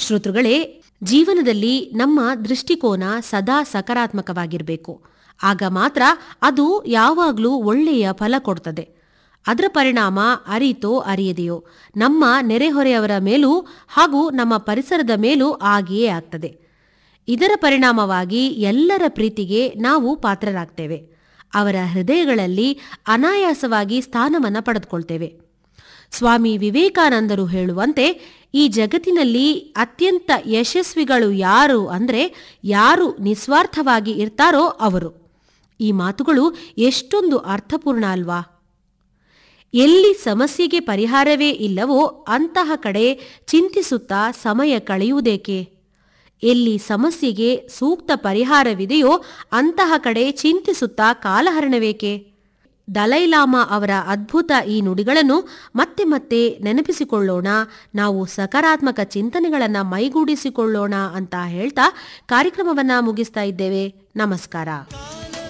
ಶ್ರೋತೃಗಳೇ ಜೀವನದಲ್ಲಿ ನಮ್ಮ ದೃಷ್ಟಿಕೋನ ಸದಾ ಸಕಾರಾತ್ಮಕವಾಗಿರಬೇಕು ಆಗ ಮಾತ್ರ ಅದು ಯಾವಾಗಲೂ ಒಳ್ಳೆಯ ಫಲ ಕೊಡ್ತದೆ ಅದರ ಪರಿಣಾಮ ಅರಿತೋ ಅರಿಯದೆಯೋ ನಮ್ಮ ನೆರೆಹೊರೆಯವರ ಮೇಲೂ ಹಾಗೂ ನಮ್ಮ ಪರಿಸರದ ಮೇಲೂ ಆಗಿಯೇ ಆಗ್ತದೆ ಇದರ ಪರಿಣಾಮವಾಗಿ ಎಲ್ಲರ ಪ್ರೀತಿಗೆ ನಾವು ಪಾತ್ರರಾಗ್ತೇವೆ ಅವರ ಹೃದಯಗಳಲ್ಲಿ ಅನಾಯಾಸವಾಗಿ ಸ್ಥಾನವನ್ನು ಪಡೆದುಕೊಳ್ತೇವೆ ಸ್ವಾಮಿ ವಿವೇಕಾನಂದರು ಹೇಳುವಂತೆ ಈ ಜಗತ್ತಿನಲ್ಲಿ ಅತ್ಯಂತ ಯಶಸ್ವಿಗಳು ಯಾರು ಅಂದರೆ ಯಾರು ನಿಸ್ವಾರ್ಥವಾಗಿ ಇರ್ತಾರೋ ಅವರು ಈ ಮಾತುಗಳು ಎಷ್ಟೊಂದು ಅರ್ಥಪೂರ್ಣ ಅಲ್ವಾ ಎಲ್ಲಿ ಸಮಸ್ಯೆಗೆ ಪರಿಹಾರವೇ ಇಲ್ಲವೋ ಅಂತಹ ಕಡೆ ಚಿಂತಿಸುತ್ತಾ ಸಮಯ ಕಳೆಯುವುದೇಕೆ ಎಲ್ಲಿ ಸಮಸ್ಯೆಗೆ ಸೂಕ್ತ ಪರಿಹಾರವಿದೆಯೋ ಅಂತಹ ಕಡೆ ಚಿಂತಿಸುತ್ತಾ ಕಾಲಹರಣವೇಕೆ ದಲೈಲಾಮಾ ಅವರ ಅದ್ಭುತ ಈ ನುಡಿಗಳನ್ನು ಮತ್ತೆ ಮತ್ತೆ ನೆನಪಿಸಿಕೊಳ್ಳೋಣ ನಾವು ಸಕಾರಾತ್ಮಕ ಚಿಂತನೆಗಳನ್ನು ಮೈಗೂಡಿಸಿಕೊಳ್ಳೋಣ ಅಂತ ಹೇಳ್ತಾ ಕಾರ್ಯಕ್ರಮವನ್ನ ಮುಗಿಸ್ತಾ ಇದ್ದೇವೆ ನಮಸ್ಕಾರ